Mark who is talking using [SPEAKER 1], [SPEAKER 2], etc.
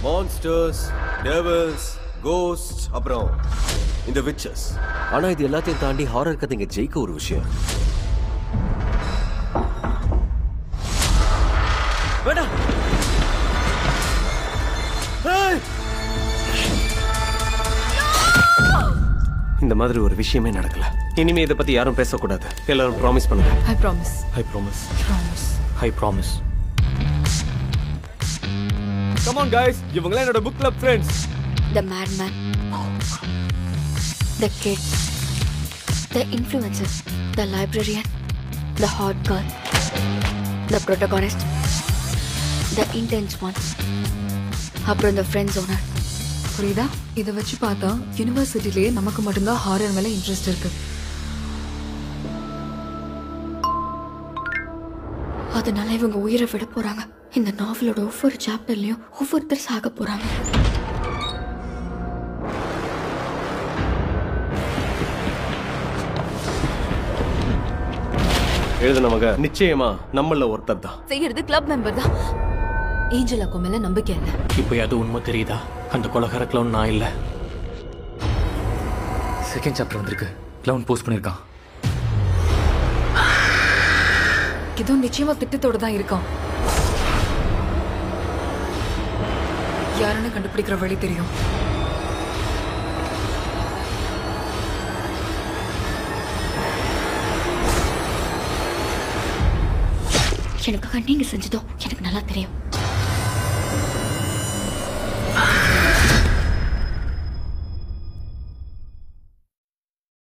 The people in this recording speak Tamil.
[SPEAKER 1] மான்ஸ்டர்ஸ் டெவல்ஸ் கோஸ்ட் அப்புறம் இந்த விச்சஸ் ஆனா இது எல்லாத்தையும் தாண்டி ஹாரர் கதைங்க ஜெயிக்க ஒரு விஷயம் வேண்டாம் ஏய்! இந்த மாதிரி ஒரு விஷயமே நடக்கல இனிமே இதை பத்தி யாரும் பேசக்கூடாது எல்லாரும் ப்ராமிஸ் பண்ணுங்க
[SPEAKER 2] I promise
[SPEAKER 3] I promise
[SPEAKER 2] promise
[SPEAKER 3] I promise
[SPEAKER 1] come on guys இவங்கலாம் என்னோட book club friends
[SPEAKER 4] the madman, the kid, the influencer, the librarian, the hot girl, the protagonist, the intense one, அப்புறம் இந்த ஃப்ரெண்ட்ஸ் ஓனர்
[SPEAKER 2] புரியுதா இதை வச்சு பார்த்தா யூனிவர்சிட்டிலேயே நமக்கு மட்டும்தான் ஹாரர் மேல இன்ட்ரெஸ்ட் இருக்கு
[SPEAKER 4] அதனால இவங்க உயிரை விட போறாங்க இந்த நாவலோட ஒவ்வொரு சாப்டர்லயும் ஒவ்வொருத்தர் சாக போறாங்க
[SPEAKER 1] எழுதினவங்க நிச்சயமா நம்மள ஒருத்தர் தான்
[SPEAKER 2] செய்யறது கிளப் மெம்பர் தான் ஏஞ்சல் அக்கோ மேல நம்பிக்கை இல்லை
[SPEAKER 3] இப்போ அது உண்மை தெரியுதா அந்த கொலகார க்ளவுன் நான் இல்லை செகண்ட் சாப்டர் வந்திருக்கு க்ளவுன் போஸ்ட் பண்ணியிருக்கான்
[SPEAKER 2] இதுவும் நிச்சயமா திட்டத்தோட தான் இருக்கான் யாருன்னு கண்டுபிடிக்கிற வழி தெரியும்
[SPEAKER 4] எனக்காக நீங்க செஞ்சதும் எனக்கு நல்லா தெரியும்